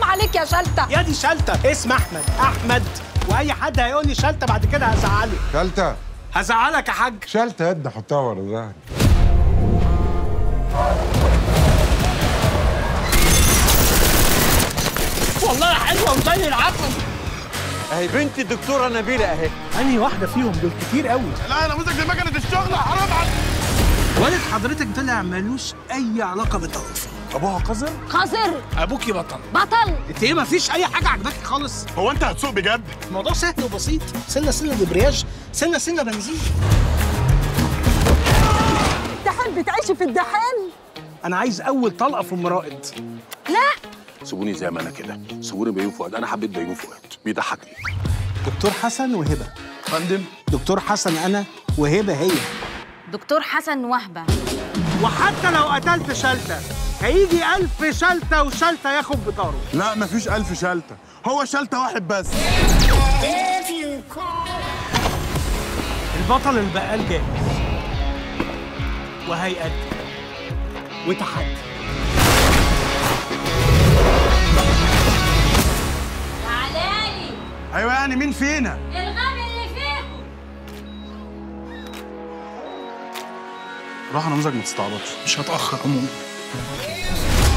عليك يا شلتة يا دي شلتة اسم احمد احمد واي حد هيقول لي شلتة بعد كده هزعله شلتة هزعلك يا حاج شلتة يد حطها ورا ظهري والله حلوه وزي العسل اهي بنت الدكتوره نبيله اهي انهي واحده فيهم دول كتير قوي لا انا مسك دي مكنه الشغل حرام عليك والد حضرتك طلع ملوش اي علاقه بالتوفي ابوها قذر خاسر ابوكي بطل بطل انت ايه مفيش اي حاجه عجباكي خالص هو انت هتسوق بجد الموضوع سهل وبسيط سنه سنه دبرياج سنه سنه بنزين الدحان بتعيشي في الدحان انا عايز اول طلقه في ام رائد لا سيبوني زي ما انا كده سيبوني بيومي فؤاد انا حبيت بيومي فؤاد بيضحكني دكتور حسن وهبه فندم دكتور حسن انا وهبه هي دكتور حسن وهبة وحتى لو قتلت شلتة هيجي ألف شلتة وشلتة ياخد بطاره لا مفيش ألف شلتة هو شلتة واحد بس البطل البقال جاهز وهيقدم وتحدي تعالالي ايوه يعني مين فينا الغبي اللي فيكم روح انا مزاج ما تستعبطش مش هتأخر عموما